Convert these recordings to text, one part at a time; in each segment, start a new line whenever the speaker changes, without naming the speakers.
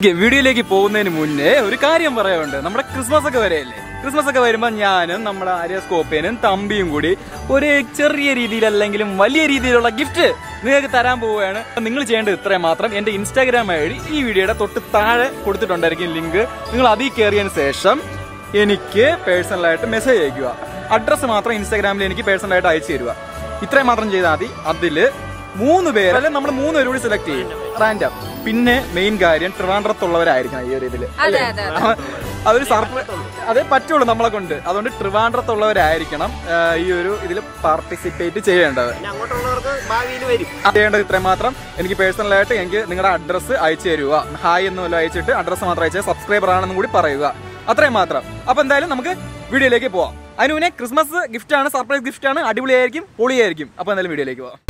Okay, വീഡിയോയിലേക്ക് പോകുന്നതിന് മുന്നേ ഒരു കാര്യം പറയാനുണ്ട് നമ്മുടെ ക്രിസ്മസ് ഒക്കെ വരെയല്ലേ ക്രിസ്മസ് ഒക്കെ വരുമ്പോൾ ഞാനും നമ്മുടെ ആര്യസ്കോപ്പേനും തമ്പിയും കൂടി ഒരു ചെറിയ രീതിയിലല്ലെങ്കിലും വലിയ രീതിയിലുള്ള ഗിഫ്റ്റ് നിങ്ങൾക്ക് തരാൻ പോവുകയാണ് അപ്പൊ നിങ്ങൾ ചെയ്യേണ്ടത് ഇത്രയും മാത്രം എന്റെ ഇൻസ്റ്റാഗ്രാം ഐ ഡി ഈ വീഡിയോയുടെ തൊട്ട് താഴെ കൊടുത്തിട്ടുണ്ടായിരിക്കും ലിങ്ക് നിങ്ങൾ അതിൽ കയറിയതിന് ശേഷം എനിക്ക് പേഴ്സണലായിട്ട് മെസ്സേജ് അയക്കുക അഡ്രസ്സ് മാത്രം ഇൻസ്റ്റാഗ്രാമിൽ എനിക്ക് പേഴ്സണലായിട്ട് അയച്ചു തരിക ഇത്രയും മാത്രം ചെയ്താൽ മതി അതില് മൂന്ന് പേര് അല്ലെങ്കിൽ നമ്മൾ മൂന്ന് പേര് കൂടി സെലക്ട് ചെയ്യും റാൻഡം പിന്നെ മെയിൻ കാര്യം ട്രിവാൻഡ്രത്തുള്ളവരായിരിക്കണം ഈ ഒരു ഇതില്
അതെ അതെ അതെ
അതൊരു സർപ്രൈസ് അതേ പറ്റുള്ളൂ നമ്മളെ കൊണ്ട് അതുകൊണ്ട് ട്രിവാൻഡ്രത്തുള്ളവരായിരിക്കണം ആ, ഈ ഒരു ഇതിൽ പാർട്ടിസിപ്പേറ്റ് ചെയ്യേണ്ടത്
പിന്നെ അങ്ങോട്ടുള്ളവർക്ക് ഭാവിയിൽ വരും
അത് ചെയ്യേണ്ടത് ഇത്രയും മാത്രം എനിക്ക് പേഴ്സണലായിട്ട് എനിക്ക് നിങ്ങളുടെ അഡ്രസ്സ് അയച്ചു തരുക ഹായ് എന്ന് വല്ലതും അയച്ചിട്ട് അഡ്രസ്സ് മാത്രം അയച്ചാൽ സബ്സ്ക്രൈബർ ആണെന്നും കൂടി പറയുക അത്രയും മാത്രം അപ്പൊ എന്തായാലും നമുക്ക് വീഡിയോയിലേക്ക് പോവാം അതിന് മുന്നേ ക്രിസ്മസ് ഗിഫ്റ്റ് ആണ് സർപ്രൈസ് ഗിഫ്റ്റ് ആണ് അടിപൊളിയായിരിക്കും പൊളിയായിരിക്കും അപ്പൊ എന്തായാലും വീഡിയോയിലേക്ക് പോവാം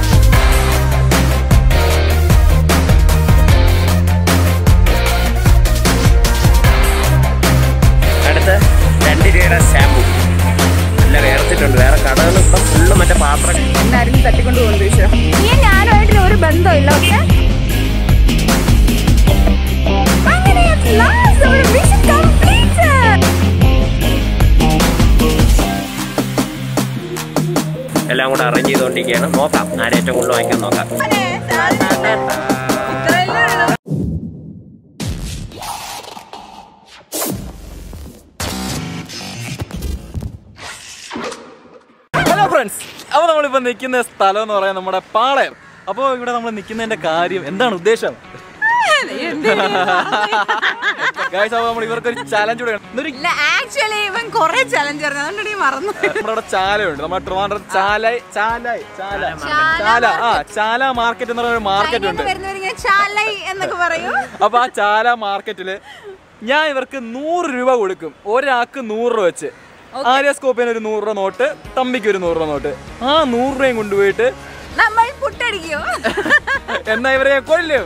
അടുത്ത് രണ്ട് രൂപയുടെ ഷാമ്പു നല്ല വേർത്തിട്ടുണ്ട് വേറെ കടകൾ ഇപ്പം ഫുള്ള് മറ്റേ പാത്രം
എന്നാരും തട്ടിക്കൊണ്ട് പോകുന്നു ഈശോ നീ ഞാനുമായിട്ട് ഒരു ബന്ധമില്ല പക്ഷെ അങ്ങനെ at last our mission completed.
എല്ലാം കൂടെ അറേഞ്ച് ചെയ്തുകൊണ്ടിരിക്കുകയാണ് നോക്കാം ആരേറ്റവും കൂടുതൽ വാങ്ങിക്കാൻ നോക്കാം
മോനെ, സാധനം ഇത്രയല്ലേ ഉള്ളൂ.
ഹലോ ഫ്രണ്ട്സ് അപ്പോൾ നമ്മളിപ്പോൾ നിൽക്കുന്ന സ്ഥലം എന്ന് പറയാൻ നമ്മുടെ പാളയം അപ്പോൾ ഇവിടെ നമ്മൾ നിൽക്കുന്നതിന്റെ കാര്യം എന്താണ് ഉദ്ദേശം ഗായ്സ് അപ്പോൾ നമ്മൾ ഇവർക്ക് ഒരു ചാലഞ്ച് കൂടെ ഇന്നൊരു
ഇല്ല ആക്ച്വലി ഇവൻ കൊറേ ചലഞ്ച് പറഞ്ഞു അതുകൊണ്ട് നീ മറന്നു
നമ്മുടെ അവിടെ ചാലയുണ്ട് നമ്മുടെ ട്രിവാൻഡ്രം ചാലായി ചാലായി ചാല
ചാല
ചാല ആ ചാല മാർക്കറ്റ് എന്ന് പറയുന്ന ഒരു മാർക്കറ്റ് ഉണ്ട്
വരുന്നവരിങ്ങനെ ചാലൈ എന്നൊക്കെ പറയൂ
അപ്പൊ ആ ചാല മാർക്കറ്റില് ഞാൻ ഇവർക്ക് നൂറ് രൂപ കൊടുക്കും ഒരാൾക്ക് നൂറ് രൂപ വെച്ച് ആര്യാസ്കോപ്പിന് ഒരു നൂറ് രൂപ നോട്ട് തമ്പിക്ക് ഒരു നൂറ് രൂപ നോട്ട് ആ നൂറ് രൂപയും കൊണ്ടുപോയിട്ട്
നമ്മൾ പുട്ടടിക്കോ
എന്നാ ഇവരെ ഞാൻ കൊല്ലും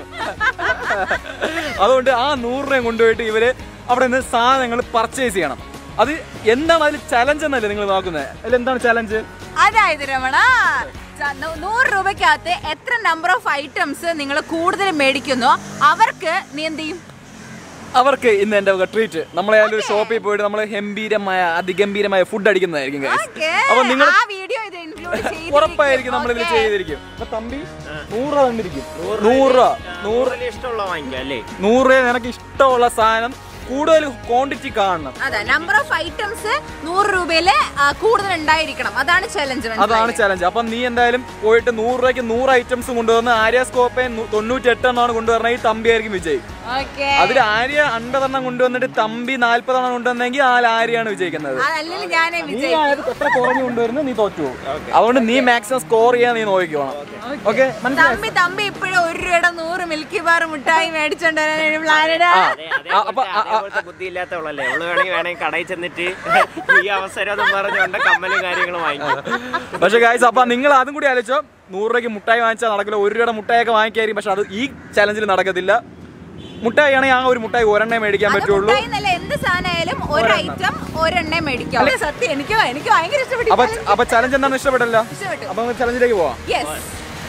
അതുകൊണ്ട് ആ നൂറ് രൂപയും കൊണ്ടുപോയിട്ട് ഇവര് അവിടെ നിന്ന് സാധനങ്ങൾ പർച്ചേസ് ചെയ്യണം അത് എന്താണ് അതിൽ ചലഞ്ച് എന്നല്ലേ നിങ്ങൾ നോക്കുന്നത് അതിൽ എന്താണ് ചലഞ്ച്
അതായത് രമണ ച- നൂ- നൂറ് രൂപയ്ക്കകത്ത് എത്ര നമ്പർ ഓഫ് ഐറ്റംസ് നിങ്ങൾ കൂടുതൽ മേടിക്കുന്നോ അവർക്ക് നീ എന്ത് ചെയ്യും
അവർക്ക് ഇന്ന് എന്റെ ട്രീറ്റ് നമ്മളെ ഒരു ഷോപ്പിൽ പോയിട്ട് നമ്മൾ ഗംഭീരമായ അതിഗംഭീരമായ ഫുഡ് അടിക്കുന്നതായിരിക്കും guys.
Okay.
അപ്പൊ നിങ്ങൾ
ആ വീഡിയോ ഇത് ഇൻക്ലൂഡ്
ഉറപ്പായിരിക്കും നമ്മൾ ഇതിൽ ചെയ്തിരിക്കും അപ്പൊ തമ്പി നൂറ് രൂപ തന്നിരിക്കും നൂറ് രൂപ നൂറ്
നൂറിൽ ഇഷ്ടമുള്ള വാങ്ങിക്കാം അല്ലേ
നൂറ് രൂപ നിനക്ക് ഇഷ്ടമുള്ള സാധനം കൂടുതൽ ക്വാണ്ടിറ്റി കാണണം
അതെ നമ്പർ ഓഫ് ഐറ്റംസ് നൂറ് രൂപയില് ആ, കൂടുതൽ ഉണ്ടായിരിക്കണം അതാണ് ചലഞ്ച്
അതാണ് ചലഞ്ച് അപ്പൊ നീ എന്തായാലും പോയിട്ട് നൂറ് രൂപയ്ക്ക് നൂറ് ഐറ്റംസ് കൊണ്ടുവന്ന് ആര്യാസ്കോപ്പെ തൊണ്ണൂറ്റി എട്ടെണ്ണമാണ് കൊണ്ടുവരണ ഈ തമ്പി ആയിരിക്കും വിജയ്
ഓക്കെ
അതിൽ ആര്യ അൻപതെണ്ണം കൊണ്ടുവന്നിട്ട് തമ്പി നാല്പതെണ്ണം കൊണ്ടുവന്നെങ്കിൽ ആ ആര്യാണ് വിജയിക്കുന്നത്
അതല്ലെങ്കിൽ ഞാനേ
നീ
വിജയ്
ആയത് എത്ര കുറഞ്ഞു കൊണ്ടുവരുന്നു നീ തോറ്റു പോകും അതുകൊണ്ട് നീ മാക്സിമം സ്കോർ ചെയ്യാൻ നീ നോക്കിക്കോണം ഓക്കെ മനസ്സിലായി
തമ്പി തമ്പി ഇപ്പോഴും ഒരു രൂപയുടെ നൂറ് മിൽക്കി ബാർ മിഠായി മേടിച്ചോണ്ട് വരാനാണ് പ്ലാനിടാ
അതെ, അതേപോലത്തെ- അതേപോലത്തെ ബുദ്ധിയില്ലാത്തവളല്ലേ അവള് വേണമെങ്കിൽ വേണമെങ്കിൽ കടയിൽ ചെന്നിട്ട് ഈ അവസരം എന്നും പറഞ്ഞുകൊണ്ട് കമ്മലും കാര്യങ്ങളും വാങ്ങിക്കും
പക്ഷെ ഗായ്സ് അപ്പൊ നിങ്ങൾ അതും കൂടി ആലോചിച്ചോ നൂറ് രൂപയ്ക്ക് മുട്ടായി വാങ്ങിച്ചാൽ നടക്കില്ല ഒരു രൂപയുടെ മുട്ടായൊക്കെ വാങ്ങിക്കായിരിക്കും പക്ഷെ അത് ഈ ചലഞ്ചിൽ നടക്കത്തില്ല മുട്ടായി ആണെങ്കിൽ ആ ഒരു മുട്ടായി ഒരെണ്ണേ മേടിക്കാൻ
അത്
പറ്റുള്ളൂ
മുട്ടായി എന്നല്ല എന്ത് സാധനമായാലും ഒരു ഐറ്റം ഒരെണ്ണേ മേടിക്കാം അതെ, സത്യം എനിക്ക് എനിക്ക് ഭയങ്കര ഇഷ്ടപ്പെട്ടു
അപ്പൊ അപ്പൊ ചലഞ്ച് എന്താണെന്ന് ഇഷ്ടപ്പെട്ടല്ലോ
ഇഷ്ടപ്പെട്ടു
അപ്പൊ നമുക്ക് ചലഞ്ചിലേക്ക് പോവാം
യെസ്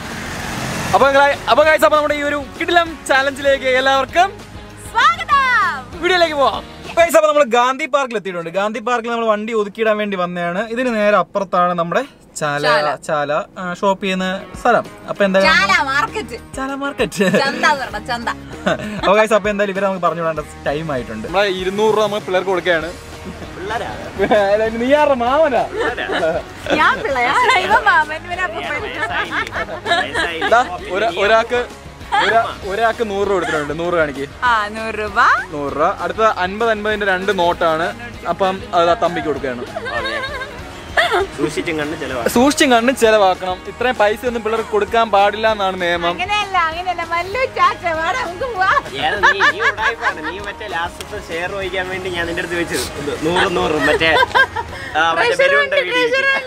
അപ്പൊ guys- അപ്പൊ ഗായ്സ് അപ്പൊ നമ്മുടെ ഈ ഒരു കിടിലം ചലഞ്ചിലേക്ക് എല്ലാവർക്കും
സ്വാഗതം
വീഡിയോയിലേക്ക് പോവാം ഗൈസ് അപ്പൊ നമ്മൾ ഗാന്ധി പാർക്കിൽ എത്തിയിട്ടുണ്ട് ഗാന്ധി പാർക്കിൽ നമ്മൾ വണ്ടി ഒതുക്കിയിടാൻ വേണ്ടി വന്നതാണ് ഇതിന് നേരെ അപ്പുറത്താണ് നമ്മുടെ ചാല ചാല ഷോപ്പ് ചെയ്യുന്ന സ്ഥലം അപ്പൊ എന്തായാലും
ചാല മാർക്കറ്റ്
ചാല മാർക്കറ്റ്
ചന്ത പറയണം ചന്ത
അപ്പൊ ഗൈസ് അപ്പൊ എന്തായാലും ഇവരെ നമുക്ക് പറഞ്ഞു വിടേണ്ട ടൈം ആയിട്ടുണ്ട് നമ്മളെ ഇരുന്നൂറ് രൂപ നമ്മൾ പിള്ളേർക്ക് കൊടുക്കുകയാണ്
പിള്ളേരാ
നീ ആരുടെ മാമനാ
ഞാൻ പിള്ളയാ ഇവ മാമൻ ഇവനെ അപ്പൂപ്പൻ.
വയസ്സായില്ലേ?
ദാ, ഒരാ- ഒരാൾക്ക് ഒരാ- ഒരാൾക്ക് നൂറ് രൂപ കൊടുത്തിട്ടുണ്ട് നൂറ് കാണിക്ക്
ആ നൂറ് രൂപ
നൂറ് രൂപ അടുത്ത അൻപത് അൻപതിന്റെ രണ്ട് നോട്ടാണ് അപ്പം അത് ആ തമ്പിക്ക് കൊടുക്കുകയാണ്
സൂക്ഷിച്ചും കണ്ട് ചെലവാണ്
സൂക്ഷിച്ചും കണ്ടും ചെലവാക്കണം ഇത്രയും പൈസ ഒന്നും പിള്ളേർക്ക് കൊടുക്കാൻ പാടില്ല എന്നാണ് നിയമം
അങ്ങനെയല്ല അങ്ങനെയല്ല മല്ലു ചാച്ച വാടാ നമുക്ക് പോവാം
ഏത് നീ നീ ഉടായിപ്പാണ് നീ മറ്റേ ലാസ്റ്റത്തെ ഷെയർ വഹിക്കാൻ വേണ്ടി ഞാൻ നിന്റെ അടുത്ത് വെച്ചത് ഇത് നൂറ് നൂറ് മറ്റേ ആ, മറ്റേ ബലൂണിന്റെ വീഡിയോ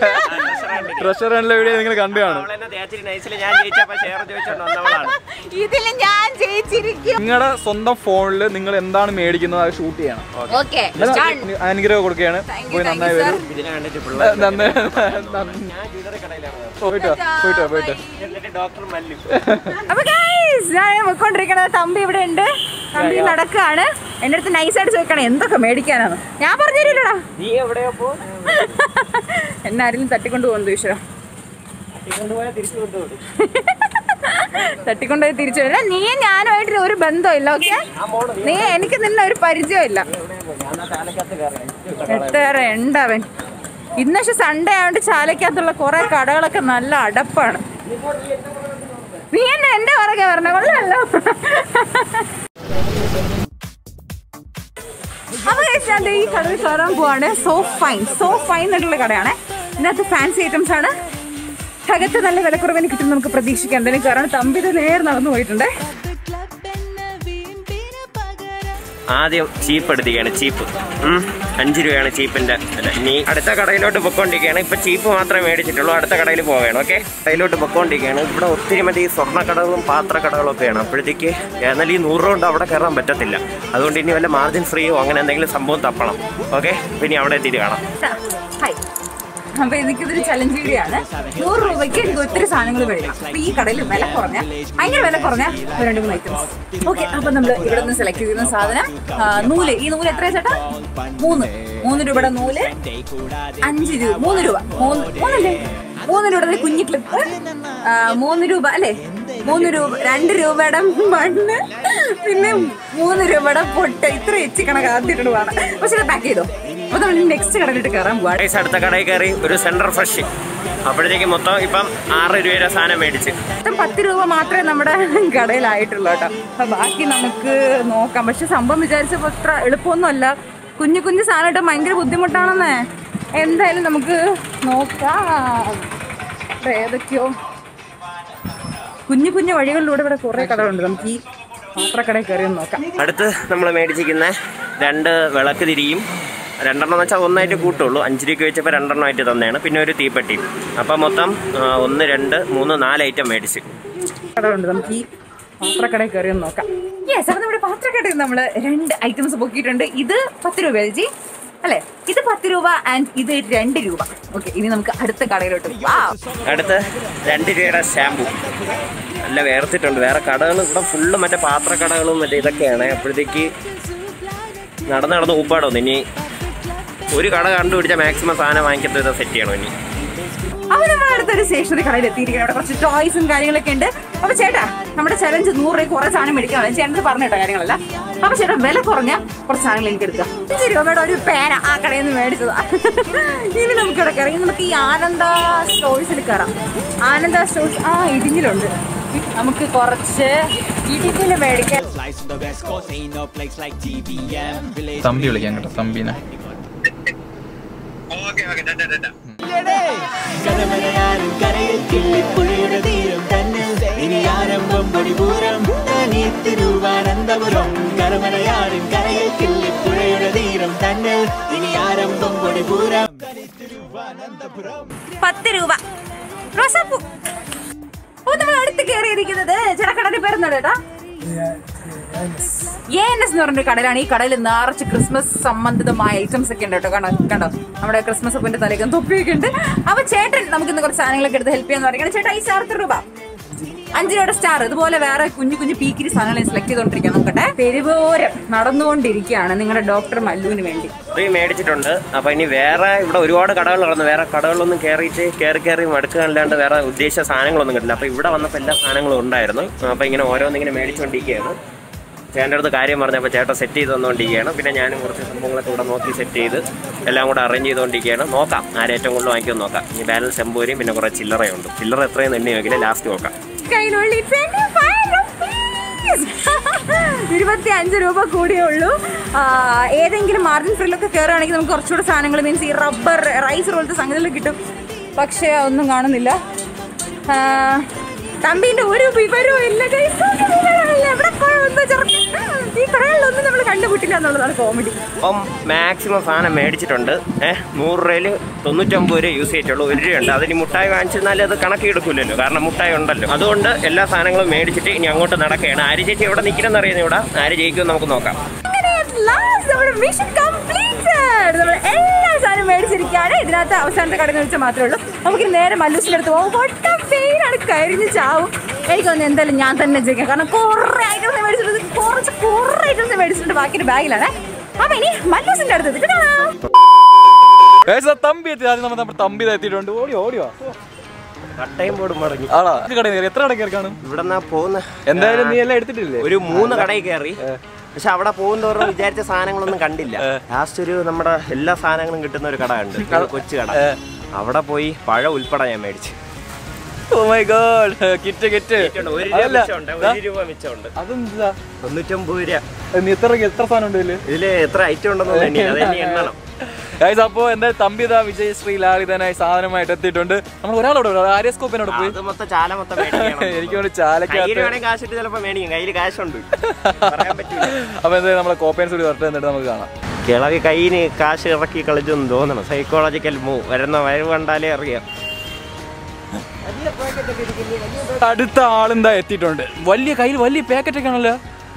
ട്രഷറിലെ വീഡിയോ നിങ്ങൾ കണ്ടു കാണും
അവളെന്നെ തേച്ചിരി നൈസിൽ ഞാൻ ജയിച്ചപ്പോ ഷെയർ ചോദിച്ചോണ്ട് വന്നവളാണ്
ഇതിൽ ഞാൻ ജയിച്ചിരിക്കും
നിങ്ങളുടെ സ്വന്തം ഫോണിൽ നിങ്ങൾ എന്താണ് മേടിക്കുന്നത് അത് ഷൂട്ട് ചെയ്യണം
ഓക്കെ
അനുഗ്രഹം കൊടുക്കുകയാണ്
Thank you,
പോയി
thank
നന്നായി
you,
വരും
ഇതിനെ കണ്ടിട്ട്
ഏ,
പിള്ളേർ
നന്നായി നന്നായി.
ഞാൻ ജ്വല്ലറി കടയിലാണ്
പോയിട്ടോ പോയിട്ടോ പോയിട്ടോ
എന്നിട്ട് ഡോക്ടർ മല്ലു
അപ്പൊ guys, ഞാൻ പോയിക്കൊണ്ടിരിക്കണത് തമ്പി ഇവിടെ ഉണ്ട് തമ്പി നടക്കാണ് എന്റെ അടുത്ത് നൈസായിട്ട് ചോദിക്കണം എന്തൊക്കെ മേടിക്കാനാണ് ഞാൻ പറഞ്ഞു തരില്ലടാ
നീ എവിടെയാ പോ
എന്നെ ആരെങ്കിലും തട്ടിക്കൊണ്ട് പോകുന്നു ഈശ്വര
കൊണ്ടുപോയാൽ തിരിച്ചു കൊണ്ടുപോകും
തട്ടിക്കൊണ്ടുപോയി തിരിച്ചു വരാം നീ ഞാനുമായിട്ട് ഒരു ബന്ധമില്ല ഓക്കെ നീ എനിക്ക് നിന്നെ ഒരു പരിചയമില്ല
ഞാൻ ചാലക്കകത്ത് കയറാം
എത്ര ഉണ്ടവൻ ഇന്ന് പക്ഷെ സൺഡേ ആയതുകൊണ്ട് ചാലക്കകത്തുള്ള കുറെ കടകളൊക്കെ നല്ല അടപ്പാണ് നീ എന്നെ എന്റെ പുറകെ പറഞ്ഞ കൊള്ളാലോ അപ്പൊ guys, ഞാൻ ദേ ഈ കടയിൽ കയറാൻ പോവാണ് സോ ഫൈൻ സോ ഫൈൻ എന്നുള്ള കടയാണ് ഇതിനകത്ത് ഫാൻസി ഐറ്റംസ് ആണ് അകത്ത് നല്ല വിലക്കുറവിന് കിട്ടും നമുക്ക് പ്രതീക്ഷിക്കാം എന്തായാലും കയറാൻ തമ്പി ഇത് നേരെ നടന്നു പോയിട്ടുണ്ട്
ആദ്യം ചീപ്പ് എടുത്തിരിക്കുകയാണ് ചീപ്പ് ഉം. അഞ്ച് രൂപയാണ് ചീപ്പിന്റെ അല്ല ഇനി അടുത്ത കടയിലോട്ട് പൊക്കോണ്ടിരിക്കുകയാണ് ഇപ്പൊ ചീപ്പ് മാത്രമേ മേടിച്ചിട്ടുള്ളൂ അടുത്ത കടയിൽ പോവുകയാണ് ഓക്കെ കടയിലോട്ട് പൊക്കോണ്ടിരിക്കുകയാണ് ഇവിടെ ഒത്തിരി മതി സ്വർണ്ണ കടകളും പാത്ര കടകളും ഒക്കെയാണ് അപ്പോഴത്തേക്ക് എന്നാൽ ഈ നൂറ് കൊണ്ട് അവിടെ കയറാൻ പറ്റത്തില്ല അതുകൊണ്ട് ഇനി വല്ല മാർജിൻ ഫ്രീയോ അങ്ങനെ എന്തെങ്കിലും സംഭവം തപ്പണം ഓക്കെ പിന്നെ അവിടെ എത്തിയിട്ട് കാണാം
ഹായ് അപ്പൊ എനിക്കിതൊരു ചലഞ്ച് വീഡിയോയാണ് നൂറ് രൂപയ്ക്ക് എനിക്ക് ഒത്തിരി സാധനങ്ങൾ മേടിക്കണം അപ്പൊ ഈ കടയിൽ വില കുറഞ്ഞ ഭയങ്കര വില കുറഞ്ഞ ഒരു രണ്ട് മൂന്ന് ഐറ്റംസ് ഓക്കെ അപ്പൊ നമ്മൾ ഇവിടെ നിന്ന് സെലക്ട് ചെയ്യുന്ന സാധനം ആ, നൂല് ഈ നൂല് എത്രയാ ചേട്ടാ മൂന്ന് മൂന്ന് രൂപയുടെ നൂല് അഞ്ച് രൂപ മൂന്ന് രൂപ മൂന്ന് മൂന്നല്ലേ മൂന്ന് രൂപയുടെ ഒരു കുഞ്ഞി ക്ലിപ്പ് മൂന്ന് രൂപ അല്ലേ മൂന്ന് രൂപ രണ്ട് രൂപയുടെ മണ്ണ് പിന്നെ മൂന്ന് രൂപയുടെ പൊട്ട് ഇത്ര എച്ചി കണക്ക് ആദ്യമായിട്ട് വേണം പക്ഷെ ഇത് പാക്ക് ചെയ്തോ അപ്പൊ നമ്മൾ നെക്സ്റ്റ് കടലിട്ട് കയറാൻ പോവാ
ഗൈസ് അടുത്ത കടയിൽ കയറി ഒരു സെൻട്രൽ ഫ്രഷ് അപ്പോഴത്തേക്ക് മൊത്തം ഇപ്പം ആറ് രൂപയുടെ സാധനം മേടിച്ച്
മൊത്തം പത്ത് രൂപ മാത്രമേ നമ്മുടെ കടയിലായിട്ടുള്ളൂ കേട്ടോ അപ്പൊ ബാക്കി നമുക്ക് നോക്കാം പക്ഷെ സംഭവം വിചാരിച്ചപ്പോ അത്ര എളുപ്പമൊന്നുമല്ല കുഞ്ഞു കുഞ്ഞു സാധനം ഇട്ടാൽ ഭയങ്കര ബുദ്ധിമുട്ടാണെന്നേ എന്തായാലും നമുക്ക് നോക്കാം ഇവിടെ ഏതൊക്കെയോ കുഞ്ഞു കുഞ്ഞു വഴികളിലൂടെ ഇവിടെ കുറെ കടകളുണ്ട് നമുക്ക് ഈ പാത്രക്കടയിൽ കയറി ഒന്ന് നോക്കാം
അടുത്ത് നമ്മൾ മേടിച്ചിരിക്കുന്ന രണ്ട് വിളക്ക് തിരിയും രണ്ടെണ്ണം എന്ന് വെച്ചാൽ ഒന്നായിട്ട് കൂട്ടുള്ളൂ അഞ്ച് രൂപയ്ക്ക് വെച്ചപ്പോൾ രണ്ടെണ്ണമായിട്ട് തന്നെയാണ് പിന്നെ ഒരു തീപ്പെട്ടിയും അപ്പം മൊത്തം ആ, ഒന്ന് രണ്ട് മൂന്ന് നാല് ഐറ്റം മേടിച്ച്
കടകളുണ്ട് നമുക്ക് ഈ പാത്രക്കടയിൽ കയറി ഒന്ന് നോക്കാം യെസ് അപ്പൊ നമ്മുടെ പാത്രക്കടയിൽ നമ്മൾ രണ്ട് ഐറ്റംസ് പൊക്കിയിട്ടുണ്ട് ഇത് പത്ത് രൂപ ചേച്ചി അല്ലേ ഇത് പത്ത് രൂപ ആൻഡ് ഇത് രണ്ട് രൂപ ഓക്കെ ഇനി നമുക്ക് അടുത്ത കടയിലോട്ട് പോവാം
അടുത്ത് രണ്ട് രൂപയുടെ ഷാമ്പു നല്ല വേർത്തിട്ടുണ്ട് വേറെ കടകൾ ഇവിടെ ഫുള്ള് മറ്റേ പാത്രക്കടകളും മറ്റേ ഇതൊക്കെയാണ് അപ്പോഴത്തേക്ക് നടന്ന് നടന്ന് ഉപ്പാടൊന്നും ഇനി ഒരു കട കണ്ടുപിടിച്ചാൽ മാക്സിമം സാധനം വാങ്ങിക്കുന്നത് സെറ്റ് ചെയ്യണം ഇനി
അപ്പൊ നമ്മൾ അടുത്തൊരു സ്റ്റേഷനറി കടയിൽ എത്തിയിരിക്കണം അവിടെ കുറച്ച് ടോയ്സും കാര്യങ്ങളൊക്കെ ഉണ്ട് അപ്പൊ ചേട്ടാ നമ്മുടെ ചലഞ്ച് നൂറ് രൂപ കുറെ സാധനം മേടിക്കണം ചേട്ടൻ പറഞ്ഞിട്ടോ കാര്യങ്ങളല്ല അപ്പൊ ചേട്ടാ വില കുറഞ്ഞ കുറച്ച് സാധനങ്ങൾ എനിക്ക് എടുക്കാം അഞ്ച് രൂപയുടെ ഒരു പേന ആ കടയിൽ നിന്ന് മേടിച്ചതാ ഇനി നമുക്ക് ഇവിടെ കയറാം ഇനി നമുക്ക് ഈ ആനന്ദ സ്റ്റോഴ്സിൽ കയറാം ആനന്ദ സ്റ്റോഴ്സ് ആ ഇടിഞ്ഞിലുണ്ട് നമുക്ക് കുറച്ച് ഇടിഞ്ഞില് മേടിക്കാൻ
Slice of the West Coast ain't no place like TBM. Village
Thampi വിളിക്കാം കേട്ടോ തമ്പീനെ
കരമനയാറും കരയിൽ കിള്ളിപ്പുഴയുടെ തീരം തന്നെ ഇനി ആരംഭം പൊടിപൂരം തിരുവാനന്തപുരം കരമനയാറും കരയിൽ കിള്ളിപ്പുഴയുടെ തീരം തന്നെ ഇനി ആരംഭം പൊടിപൂരം
പത്ത് രൂപ റോസാപ്പൂ ഓ നമ്മൾ അടുത്ത് കയറിയിരിക്കുന്നത് ചിലക്കടയിൽ പേരുന്നുണ്ട് കേട്ടാ എ എൻ എസ് എന്ന് പറഞ്ഞൊരു കടയിലാണ് ഈ കടയിൽ നിറച്ച് ക്രിസ്മസ് സംബന്ധിതമായ ഐറ്റംസ് ഒക്കെ ഉണ്ട് കേട്ടോ കണ്ടോ കണ്ടോ നമ്മുടെ ക്രിസ്മസ് അപ്പിന്റെ തലയ്ക്കും തൊപ്പിയൊക്കെ ഉണ്ട് അപ്പൊ ചേട്ടൻ നമുക്ക് ഇന്ന് കുറച്ച് സാധനങ്ങളൊക്കെ എടുത്ത് ഹെൽപ്പ് ചെയ്യാന്ന് പറയുന്നത് ചേട്ടാ ഈ സ്റ്റാർ എത്ര രൂപ അഞ്ച് രൂപയുടെ സ്റ്റാർ ഇതുപോലെ വേറെ കുഞ്ഞു കുഞ്ഞു പീക്കിരി സാധനങ്ങൾ സെലക്ട് ചെയ്തോണ്ടിരിക്കാൻ നോക്കട്ടെ പെരുവോരം നടന്നുകൊണ്ടിരിക്കുകയാണ് നിങ്ങളുടെ ഡോക്ടർ മല്ലുവിന് വേണ്ടി
ഇത്രയും മേടിച്ചിട്ടുണ്ട് അപ്പൊ ഇനി വേറെ ഇവിടെ ഒരുപാട് കടകൾ നടന്നു വേറെ കടകളിലൊന്നും കയറിയിട്ട് കയറി കയറി മടുക്കാനല്ലാണ്ട് വേറെ ഉദ്ദേശിച്ച സാധനങ്ങളൊന്നും കിട്ടില്ല അപ്പൊ ഇവിടെ വന്നപ്പോൾ എല്ലാ സാധനങ്ങളും ഉണ്ടായിരുന്നു അപ്പൊ ഇങ്ങനെ ഓരോന്നിങ്ങനെ മേടിച്ചുകൊണ്ടിരിക്കുകയാണ് ചേട്ടൻ്റെ അടുത്ത് കാര്യം പറഞ്ഞപ്പോൾ ചേട്ടൻ സെറ്റ് ചെയ്ത് തന്നുകൊണ്ടിരിക്കുകയാണ് പിന്നെ ഞാനും കുറച്ച് സംഭവങ്ങളൊക്കെ ഇവിടെ നോക്കി സെറ്റ് ചെയ്ത് എല്ലാം കൂടെ അറേഞ്ച് ചെയ്തുകൊണ്ടിരിക്കുകയാണ് നോക്കാം ആരെ ഏറ്റവും കൂടുതൽ വാങ്ങിക്കുമെന്ന് നോക്കാം ഇനി ബാലൻസ് എമ്പൂരിയും പിന്നെ കുറേ ചില്ലറയുണ്ട് ചില്ലറ എത്രയും എണ്ണി വെക്കില്ല ലാസ്റ്റ് നോക്കാം
കയ്യിലുള്ളി 25 rupees. ഇരുപത്തി അഞ്ച് രൂപ കൂടിയേ ഉള്ളൂ ആ, ഏതെങ്കിലും മാർജിൻ ഫ്രില്ലൊക്കെ കയറുകയാണെങ്കിൽ നമുക്ക് കുറച്ചുകൂടെ സാധനങ്ങൾ മീൻസ് ഈ റബ്ബർ റൈസ് പോലത്തെ സംഗതികൾ കിട്ടും പക്ഷേ ഒന്നും കാണുന്നില്ല ആ, തമ്പീന്റെ ഒരു വിവരവും ഇല്ല guys. ഒരു വിവരവും ഇല്ല. എവിടെ പോയി ഒന്ന് ചെറുക്കൻ? ഈ കടകളിലൊന്നും നമ്മൾ കണ്ടുപിട്ടില്ല എന്നുള്ളതാണ് കോമഡി
അപ്പം മാക്സിമം സാധനം മേടിച്ചിട്ടുണ്ട് ഏഹ് നൂറ് രൂപയിൽ തൊണ്ണൂറ്റൊമ്പത് രൂപ യൂസ് ചെയ്തിട്ടുള്ളൂ ഒരു രൂപയുണ്ട് അതിന് മുട്ടായി വാങ്ങിച്ചെന്നാൽ അത് കണക്കെടുക്കില്ലല്ലോ കാരണം മുട്ടായി ഉണ്ടല്ലോ അതുകൊണ്ട് എല്ലാ സാധനങ്ങളും മേടിച്ചിട്ട് ഇനി അങ്ങോട്ട് നടക്കുകയാണ് ആര് ചേച്ചി എവിടെ നിൽക്കണമെന്ന് അറിയുന്ന ഇവിടെ ആര് ജയിക്കുമെന്ന് നമുക്ക് നോക്കാം
അങ്ങനെ ലാസ്റ്റ് നമ്മുടെ മിഷൻ കംപ്ലീറ്റഡ് നമ്മൾ എല്ലാ സാധനവും മേടിച്ചിരിക്കുകയാണ് ഇതിനകത്ത് അവസാനത്തെ കടന്ന് വെച്ചാൽ മാത്രമേ ഉള്ളൂ നമുക്ക് നേരെ മല്ലൂസിൻ്റെ അടുത്ത് പോകും ഒട്ടം പെയിനാണ് കരിഞ്ഞ് ചാവും എനിക്ക് തോന്നുന്നു എന്തായാലും ഞാൻ തന്നെ ജയിക്കാം കാരണം കുറേ ഐറ്റംസ് മേടിച്ചിട്ടുണ്ട് കുറച്ച് കുറേ ഐറ്റംസ് മേടിച്ചിട്ടുണ്ട് ബാക്കിയുടെ ബാഗിലാണ് അപ്പൊ ഇനി മല്ലൂസിൻ്റെ അടുത്ത് എത്തിയിട്ട് കാണാം
Guys, ആ തമ്പി എത്തി ആദ്യം നമ്മൾ നമ്മുടെ തമ്പി ദാ എത്തിയിട്ടുണ്ട് ഓടിയോ ഓടിയോ
കട്ടയും പോടും മടങ്ങി
ആടാ ഇത് കടയിൽ കയറി എത്ര കടയിൽ കയറി കാണും
ഇവിടെ നിന്നാ പോകുന്ന
എന്തായാലും നീ എല്ലാം എടുത്തിട്ടില്ലേ
ഒരു മൂന്ന് കടയിൽ കയറി പക്ഷെ അവിടെ പോകുന്നവരും വിചാരിച്ച സാധനങ്ങളൊന്നും കണ്ടില്ല ലാസ്റ്റ് ഒരു നമ്മുടെ എല്ലാ സാധനങ്ങളും കിട്ടുന്ന ഒരു കട ഉണ്ട് ഒരു കൊച്ചു കട അവിടെ പോയി പഴം ഉൾപ്പെടെ ഞാൻ മേടിച്ചു
oh my God kit kit
ഒരു രൂപ മിച്ചമുണ്ട് ഒരു രൂപ മിച്ചമുണ്ട്
അതെന്താ
തൊണ്ണൂറ്റൊമ്പത് രൂപ
നീ എത്ര എത്ര സാധനം ഉണ്ട് ഇതില്
ഇതില് എത്ര ഐറ്റം ഉണ്ടെന്ന് എണ്ണി അത് എണ്ണി എണ്ണണം
ഗൈസ് അപ്പോ എന്തായാലും തമ്പി ഇതാ വിജയ് ശ്രീ ലാളിതനായി സാധനമായിട്ട് എത്തിയിട്ടുണ്ട് നമ്മൾ ഒരാളോട് ആര്യസ്കോപ്പിനോട് പോയി
അത് മൊത്തം ചാല മൊത്തം മേടിക്കണം
എനിക്ക് വേണ്ടി ചാലക്ക്
കയ്യിൽ വേണമെങ്കിൽ കാശിട്ട് ചിലപ്പോ മേടിക്കും കയ്യിൽ കാശുണ്ട് പറയാൻ പറ്റില്ല
അപ്പൊ എന്തായാലും നമ്മളെ കോപ്പയൻസ് കൂടി വരട്ടെ എന്നിട്ട് നമുക്ക് കാണാം
കിളവി കയ്യിന് കാശ് ഇറക്കി കളിച്ചെന്ന് തോന്നണം സൈക്കോളജിക്കൽ മൂവ് വരുന്ന വരവ് കണ്ടാലേ അറിയാം
അടുത്ത ആളെന്താ എത്തിയിട്ടുണ്ട് വലിയ കയ്യിൽ വലിയ പാക്കറ്റ് ഒക്കെ ആണല്ലോ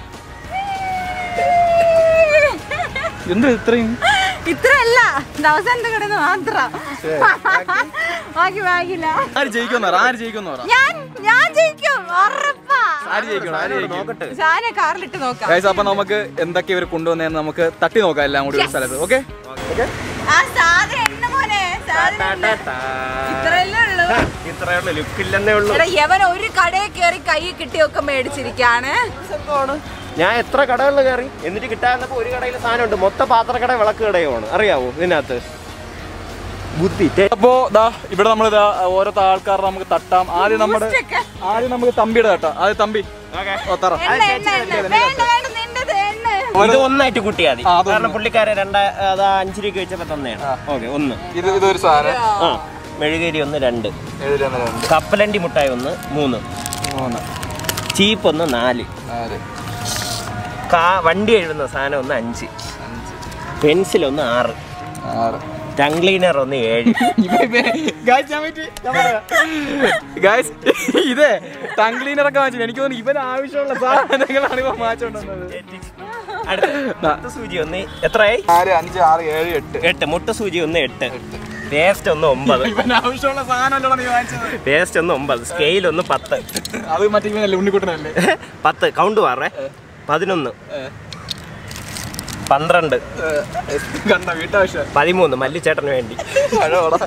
എന്താ ഇത്രയും
ഇത്രയല്ല അവസാനത്തെ കടന്ന് മാത്രം ബാക്കി ബാക്കില്ല
ആര് ജയിക്കുന്ന ആര് ജയിക്കുന്ന പറ
ഞാൻ ഞാൻ ജയിക്കും ഉറപ്പാ
ആര് ജയിക്കണം ആര് ജയിക്കും
നോക്കട്ടെ
ഞാന് കാറിലിട്ട് നോക്കാം
ഗൈസ് അപ്പൊ നമുക്ക് എന്തൊക്കെ ഇവർ കൊണ്ടുവന്നതെന്ന് നമുക്ക് തട്ടി നോക്കാം എല്ലാം കൂടി ഒരു സ്ഥലത്ത് ഓക്കെ
ആ സാധനം എണ്ണ മോനെ സാധനം എണ്ണ. ഇത്രയല്ലേ ഉള്ളൂ
ഇത്രയേ ഉള്ളൂ ലുക്കില്ലെന്നേ ഉള്ളൂ
എടാ യവൻ ഒരു കടയിൽ കയറി കൈ കിട്ടിയൊക്കെ മേടിച്ചിരിക്കാണ്
ഞാൻ എത്ര കടകളിൽ കയറി എന്നിട്ട് കിട്ടാന്നപ്പോ ഒരു കടയിൽ സാധനമുണ്ട് മൊത്തം പാത്രക്കട വിളക്ക് കടയുമാണ് അറിയാവോ ഇതിനകത്ത് ബുദ്ധി തെ-
അപ്പോ ദാ ഇവിടെ നമ്മൾ ഓരോ ആൾക്കാരെ നമുക്ക് തട്ടാം ആദ്യം നമ്മുടെ ആദ്യം നമുക്ക് തമ്പിയുടെ തട്ടാം ആദ്യം തമ്പി ഓ, തറ
എണ്ണ എണ്ണ എണ്ണ വേണ്ട വേണ്ട നിന്റത് എണ്ണ
ഇത് ഒന്നായിട്ട് കൂട്ടിയാൽ മതി
ആ, അതൊന്ന്.
കാരണം പുള്ളിക്കാരെ രണ്ട അതാ അഞ്ചു രൂപയ്ക്ക് വെച്ചപ്പോ തന്നെയാണ് ഓക്കെ ഒന്ന്
ഇത് ഇതൊരു സാധനം
ആ മെഴുകേരി ഒന്ന് രണ്ട്
ഏഴ് രണ്ട് രണ്ട്
കപ്പലണ്ടി മുട്ടായി ഒന്ന് മൂന്ന്
മൂന്ന്
ചീപ്പ് ഒന്ന് നാല്
നാല്
കാ വണ്ടി എഴുതുന്ന സാധനം ഒന്ന് അഞ്ച് പെൻസിൽ ഒന്ന് ആറ്
ആറ്
ടങ് ക്ലീനർ ഒന്ന് ഏഴ്
ഗായ്സ് ഇതേ ടങ് ക്ലീനർ ഒക്കെ വാങ്ങിച്ചു എനിക്ക് തോന്നുന്നു ഇവൻ ആവശ്യമുള്ള സാധനങ്ങളാണ് ഇവ മാച്ചുകൊണ്ടുവന്നത്
അടുത്ത മുട്ട സൂചി ഒന്ന് എത്രയായി
ആറ് അഞ്ച് ആറ് ഏഴ് എട്ട്
എട്ട് മുട്ട സൂചി ഒന്ന് എട്ട് പേസ്റ്റ് ഒന്ന് ഒമ്പത്
ഇവൻ ആവശ്യമുള്ള സാധനമല്ലോ നീ വാങ്ങിച്ചത്
പേസ്റ്റ് ഒന്ന് ഒമ്പത് സ്കെയിൽ ഒന്ന് പത്ത്
അത് മറ്റേ ഇവനല്ലേ ഉണ്ണിക്കുട്ടനല്ലേ
പത്ത് കൗണ്ട് മാറേ പതിനൊന്ന് പന്ത്രണ്ട്
കണ്ട വീട്ടാവശ്യം
പതിമൂന്ന് മല്ലിച്ചേട്ടന് വേണ്ടി
പഴോടാ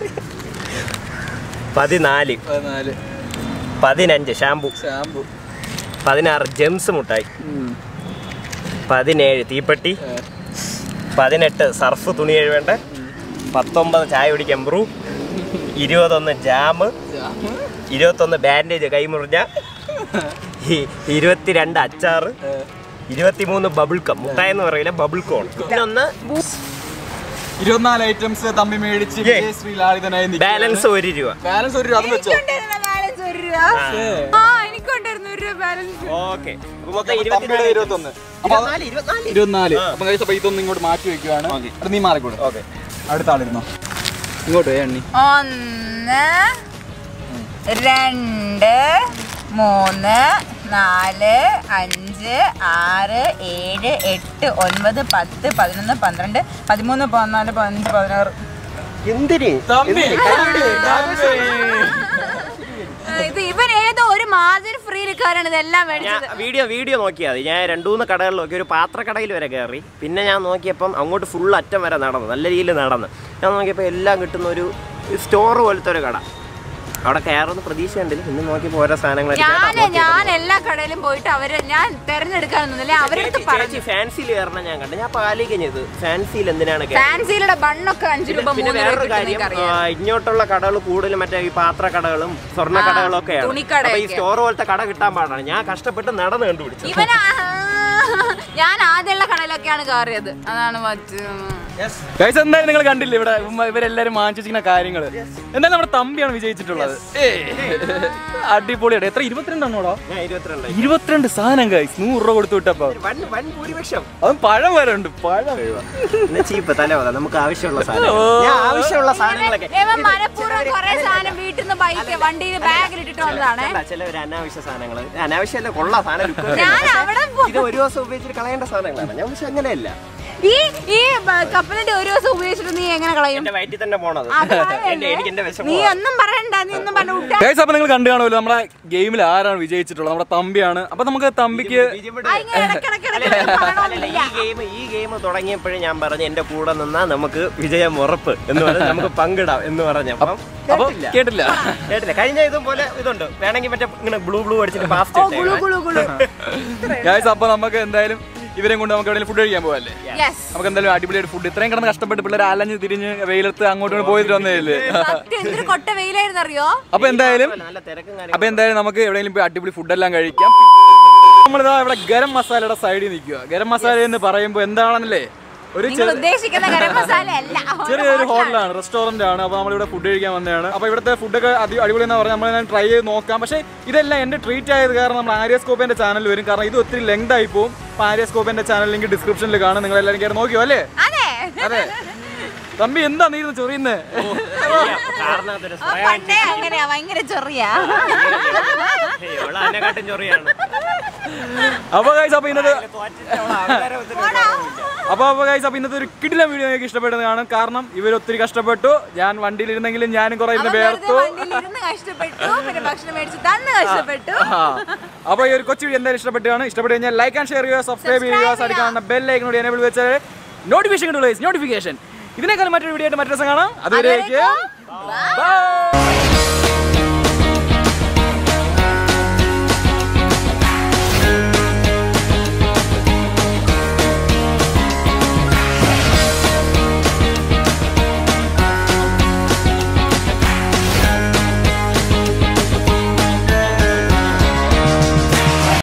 പതിനാല്
പതിനാല്
പതിനഞ്ച് ഷാമ്പു
ഷാമ്പു
പതിനാറ് ജെംസ് മുട്ടായി പതിനേഴ് തീപ്പെട്ടി പതിനെട്ട് സർഫ് തുണി കഴുവേണ്ട പത്തൊമ്പത് ചായ കുടിക്കാൻ ബ്രൂ ഇരുപതൊന്ന് ജാം ഇരുപത്തൊന്ന് ബാൻഡേജ് കൈമുറിഞ്ഞ ഇ- ഇരുപത്തിരണ്ട് അച്ചാറ് ഇരുപത്തിമൂന്ന് ബബിൾ കം മുട്ടായി എന്ന് പറയില്ല ബബിൾ കോൺ പിന്നൊന്ന്
ഇരുപത്തിനാല് ഐറ്റംസ് തമ്മി മേടിച്ച്
ഏ.
വിജയ് ശ്രീ ലാളിതനായി നിൽക്കുകയാണ്.
ബാലൻസ് ഒരു രൂപ
ബാലൻസ് ഒരു രൂപ അത് വെച്ചോ
ബാലൻസ് ഒരു രൂപ ആ എനിക്കുണ്ടായിരുന്നു ഒരു രൂപ ബാലൻസ്
ഓക്കെ മൊത്തം
തമ്മിയുടെ
ഇരുപത്തിനാല്
ഇരുപത്തൊന്ന് അപ്പൊ അത്
ഇരുപത്തിനാല് ഇരുപത്തിനാല്
ഇരുപത്തിനാല്
ആ.
അപ്പൊ കഴിച്ച അപ്പൊ ഇതൊന്നും ഇങ്ങോട്ട് മാറ്റി വെക്കുവാണ്
ഓക്കേ.
അത് നീ മാറിക്കൂടെ
ഓക്കെ
അടുത്ത ആളിരുന്നോ ഇങ്ങോട്ട് പോയി എണ്ണി
ഒന്ന് രണ്ട് മൂന്ന് നാല് അഞ്ച് ആറ് ഏഴ് എട്ട് ഒൻപത് പത്ത് പതിനൊന്ന് പന്ത്രണ്ട് പതിമൂന്ന് പതിനാല് പതിനഞ്ച് പതിനാറ്
എന്തിന്
തമ്പി കൈയടി, തമ്പി.
ഇത് ഇവൻ ഏതോ ഒരു മാർജിൻ ഫ്രീയിൽക്കാരാണ് ഇതെല്ലാം
ഞാൻ
മേടിച്ചത്
വീഡിയോ വീഡിയോ നോക്കിയാൽ മതി ഞാൻ രണ്ടു മൂന്ന് കടകളിൽ നോക്കി ഒരു പാത്രക്കടയിൽ വരെ കയറി പിന്നെ ഞാൻ നോക്കിയപ്പം അങ്ങോട്ട് ഫുൾ അറ്റം വരെ നടന്നു നല്ല രീതിയിൽ നടന്നു ഞാൻ നോക്കിയപ്പോൾ എല്ലാം കിട്ടുന്ന ഒരു സ്റ്റോർ പോലത്തെ ഒരു കട അവിടെ കയറുന്ന പ്രതീക്ഷ ഉണ്ടില്ല പിന്നെ നോക്കിയപ്പോൾ ഓരോ സാധനങ്ങളൊക്കെ
ഞാന് ഞാൻ എല്ലാ കടയിലും പോയിട്ട് അവര് ഞാൻ തെരഞ്ഞെടുക്കാനൊന്നുമില്ല അവരടുത്ത് പറഞ്ഞു
ചേച്ചി ഫാൻസിയിൽ കയറണം ഞാൻ കണ്ടു ഞാൻ പാലിക്കഞ്ഞത് ഫാൻസിയിൽ എന്തിനാണ് കയറുന്നത്?
ഫാൻസിയിലുള്ള ബണ്ണൊക്കെ അഞ്ചു രൂപ
പിന്നെ
മൂന്ന്
വേറൊരു
രൂപ
കാര്യം
അറിയാം
ആ, ഇങ്ങോട്ടുള്ള കടകൾ കൂടുതലും മറ്റേ ഈ പാത്ര കടകളും സ്വർണ്ണ
ആ,
കടകളും ഒക്കെയാണ്
തുണിക്കടയൊക്കെ.
അപ്പൊ ഈ സ്റ്റോർ പോലത്തെ കട കിട്ടാൻ പാടാണ് ഞാൻ കഷ്ടപ്പെട്ട് നടന്ന് കണ്ടുപിടിച്ചു
ഇവന ഞാൻ ആദ്യമുള്ള കടയിലൊക്കെയാണ് കയറിയത് അതാണ് മറ്റു
ഗൈസ് എന്തായാലും നിങ്ങൾ കണ്ടില്ലേ ഇവിടെ ഉമ്മ ഇവരെല്ലാരും വാങ്ങിച്ചു വെച്ചിരിക്കുന്ന കാര്യങ്ങള് എന്തായാലും നമ്മുടെ തമ്പിയാണ് വിജയിച്ചിട്ടുള്ളത് ഏയ്. അടിപൊളിയാണ് എത്ര ഇരുപത്തിരണ്ടാണോടാ
ഞാൻ ഇരുപത്തിരണ്ട്
ഇരുപത്തിരണ്ട് സാധനം ഗൈസ് നൂറ് രൂപ കൊടുത്തു വിട്ടപ്പോ
വൻ വൻ ഭൂരിപക്ഷം
അതും പഴം വരെ ഉണ്ട് പഴം
ഇന്ന് ചീപ്പ് തലവത നമുക്ക് ആവശ്യമുള്ള സാധനം
ഓ.
ഞാൻ ആവശ്യമുള്ള സാധനങ്ങളൊക്കെ
ഇവൻ മനഃപൂർവ്വം കുറെ സാധനം വീട്ടിൽ നിന്ന് ബൈക്ക് വണ്ടിയിൽ ബാഗിൽ ഇട്ടിട്ട് വന്നതാണ്
അല്ല, ചില ഒരു അനാവശ്യ സാധനങ്ങൾ അനാവശ്യമല്ല കൊള്ള സാധനം look ഒക്കെ
ഞാൻ
ഉണ്ട്.
അവിടെ
പക്ഷേ ഇത് ഒരു ദിവസം ഉപയോഗിച്ചിട്ട് കളയേണ്ട സാധനങ്ങളാണ് ഞാൻ പക്ഷെ അങ്ങനെയല്ല
ഈ ഈ ബ- കപ്പലിന്റെ ഒരു ദിവസം ഉപയോഗിച്ചിട്ട് നീ എങ്ങനെ കളയും
എന്റെ വയറ്റിൽ തന്നെ പോണത്
അത് കളയല്ലേ?
എന്റെ എനിക്ക് എന്റെ വിശപ്പ്
നീ ഒന്നും പറയണ്ട നീ ഒന്നും പറഞ്ഞു വിട്ട
ഗൈസ് അപ്പൊ നിങ്ങൾ കണ്ടു കാണുമല്ലോ നമ്മുടെ ഗെയിമിൽ ആരാണ് വിജയിച്ചിട്ടുള്ളത് നമ്മുടെ തമ്പിയാണ് അപ്പൊ നമുക്ക് തമ്പിക്ക്
അല്ലല്ല, ഈ ഗെയിം ഈ ഗെയിം തുടങ്ങിയപ്പോഴേ ഞാൻ പറഞ്ഞു എന്റെ കൂടെ നിന്നാ നമുക്ക് വിജയം ഉറപ്പ് എന്ന് പറഞ്ഞ് നമുക്ക് പങ്കിടാം എന്ന് പറഞ്ഞപ്പം
അപ്പൊ
കേട്ടില്ല.
കേട്ടില്ല
കേട്ടില്ല കഴിഞ്ഞ ഇതും പോലെ ഇതുണ്ട് വേണമെങ്കിൽ മറ്റേ ഇങ്ങനെ ബ്ലൂ ബ്ലൂ അടിച്ചിട്ട് ഫാസ്റ്റ്
ഗുളു ഗുളു ഗുളു
ഗൈസ് അപ്പൊ നമുക്ക് എന്തായാലും ഇവരെയും കൊണ്ട് നമുക്ക് എവിടെയെങ്കിലും ഫുഡ് കഴിക്കാൻ പോകല്ലേ
യെസ്
നമുക്ക് എന്തായാലും അടിപൊളിയായിട്ട് ഫുഡ് ഇത്രയും കിടന്ന് കഷ്ടപ്പെട്ട് പിള്ളേർ അലഞ്ഞ് തിരിഞ്ഞ് വെയിലത്ത് അങ്ങോട്ടും ഇങ്ങോട്ടും പോയിട്ട് വന്നതല്ലേ
സത്യം എന്തൊരു കൊട്ട വെയിലായിരുന്നു അറിയോ
അപ്പൊ എന്തായാലും
നല്ല തിരക്കും
അപ്പൊ എന്തായാലും നമുക്ക് എവിടെയെങ്കിലും പോയി അടിപൊളി ഫുഡെല്ലാം കഴിക്കാം നമ്മളിതാ ഇവിടെ ഗരം മസാലയുടെ സൈഡിൽ നിൽക്കുക ഗരം മസാല എന്ന് പറയുമ്പോൾ എന്താണെന്നല്ലേ ഒരു
നിങ്ങൾ
ചെറിയ
ഉദ്ദേശിക്കുന്ന ഗരം മസാല അല്ല
ചെറിയൊരു ഹോട്ടലാണ് റെസ്റ്റോറന്റ് ആണ് അപ്പൊ നമ്മളിവിടെ ഫുഡ് കഴിക്കാൻ വന്നതാണ് അപ്പൊ ഇവിടുത്തെ ഫുഡൊക്കെ അതി അടിപൊളി എന്ന് പറഞ്ഞാൽ നമ്മൾ ട്രൈ ചെയ്ത് നോക്കാം പക്ഷേ ഇതെല്ലാം എന്റെ ട്രീറ്റ് ആയത് കാരണം നമ്മൾ ആര്യസ്കോപ്പിന്റെ ചാനൽ വരും കാരണം ഇത് ഒത്തിരി ലെങ്ത് ആയി പോകും അപ്പൊ ആര്യസ്കോപ്പിന്റെ ചാനൽ ലിങ്ക് ഡിസ്ക്രിപ്ഷനിൽ കാണും നിങ്ങൾ എല്ലാവരും കയറി നോക്കിയോ അല്ലേ
അതെ
അതെ തമ്പി എന്താ നീ ഇരുന്ന് ചൊറിയുന്നത്
കാരണത്തൊരു
ആ, പണ്ടേ അങ്ങനെയാ ഭയങ്കര ചെറിയാ
അതിനെക്കാട്ടും ചൊറിയാണ്
അപ്പൊ ഗൈസ് അപ്പൊ ഇന്നത്തെ
ആൾക്കാരെ ഒത്തിരി
അപ്പൊ അപ്പൊ ഗൈസ് അപ്പൊ ഇന്നത്തെ ഒരു കിടിലം വീഡിയോ എനിക്ക് ഇഷ്ടപ്പെട്ടത് കാണും കാരണം ഇവർ ഒത്തിരി കഷ്ടപ്പെട്ടു ഞാൻ വണ്ടിയിൽ ഇരുന്നെങ്കിലും ഞാനും കുറെ ഇരുന്ന്
അവൻ വെറുതെ
വേർത്തു
വണ്ടിയിൽ ഇരുന്ന് കഷ്ടപ്പെട്ടു പിന്നെ ഭക്ഷണം മേടിച്ച് തന്ന് കഷ്ടപ്പെട്ടു
ആ. അപ്പൊ ഈ ഒരു കൊച്ചു വീഡിയോ എന്തായാലും ഇഷ്ടപ്പെട്ടാണ് ഇഷ്ടപ്പെട്ട് കഴിഞ്ഞാൽ ലൈക്ക് ആൻഡ് ഷെയർ ചെയ്യുക സബ്സ്ക്രൈബ് ചെയ്യുക സൈഡിൽ കാണുന്ന ബെൽ ലൈക്കിനോട് എനേബിൾ വെച്ചാൽ നോട്ടിഫിക്കേഷൻ കിട്ടുള്ളൂ നോട്ടിഫിക്കേഷൻ ഇതിനേക്കാളും മറ്റൊരു വീഡിയോ ആയിട്ട് മറ്റൊരു ദിവസം കാണാം അതുവരേക്കും
Bye.
ബൈ